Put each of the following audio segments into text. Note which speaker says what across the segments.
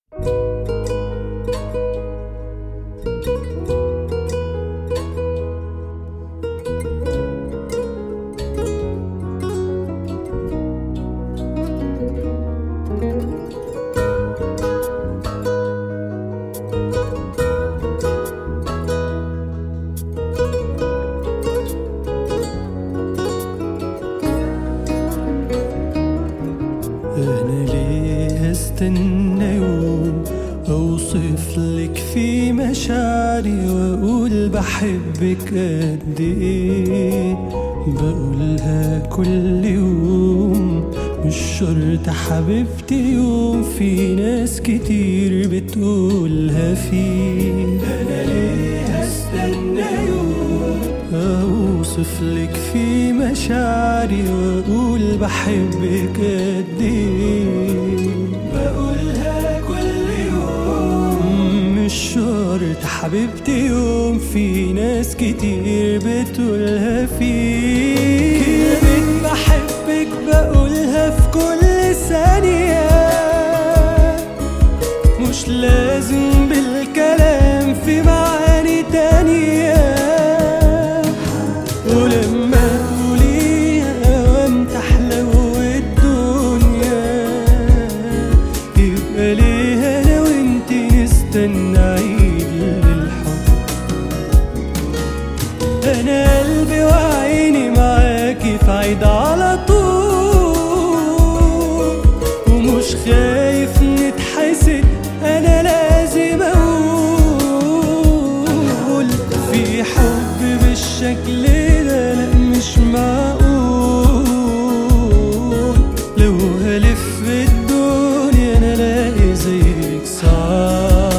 Speaker 1: أنا ليه استنى يوم أوصف لك في مشاعري وأقول بحبك قد إيه بقولها كل يوم مش شرط حبيبتي يوم في ناس كتير بتقولها فيه أنا ليه استنى يوم أوصف لك في مشاعري وأقول بحبك قد إيه بقولها كل يوم مش شرط حبيبتي يوم في ناس كتير بتقولها فيه كلمة بحبك بقولها في كل ثانية مش لازم بالكلام في معاني تانية ولما تقوليها وام تحلو الدنيا يبقى ليه انا وانت نستنى عيد للحب انا قلبي وعيني معاكي في عيد على طول ومش خايف نتحسد انا لازم اقول في حب بالشكل ده لا مش معقول لو هلف الدنيا انا الاقي زيك صعب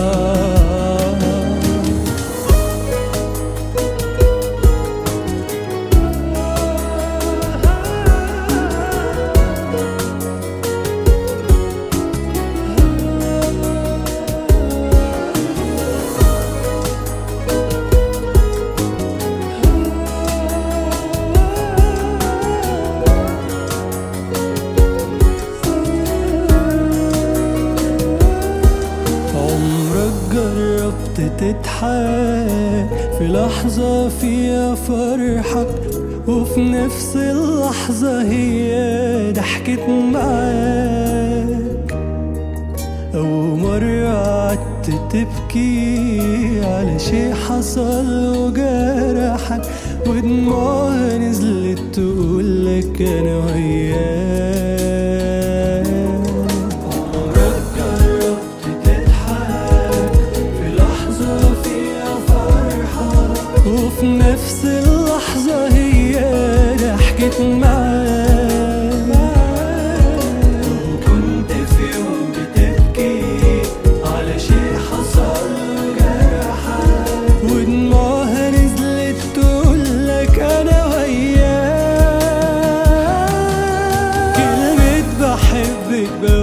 Speaker 1: عمرك جربت تضحك في لحظة فيها فرحك وفي نفس اللحظة هي ضحكت معاك أو مرة قعدت تبكي على شي حصل وجرحك ودموعها نزلت تقولك أنا وياك عمرك جربت تضحك في لحظة فيها فرحة وفي نفس اللحظة هي ضحكت معاك وكنت في يوم بتبكي على شيء حصل وجرحك ودموعها نزلت تقولك أنا وياك كلمة بحبك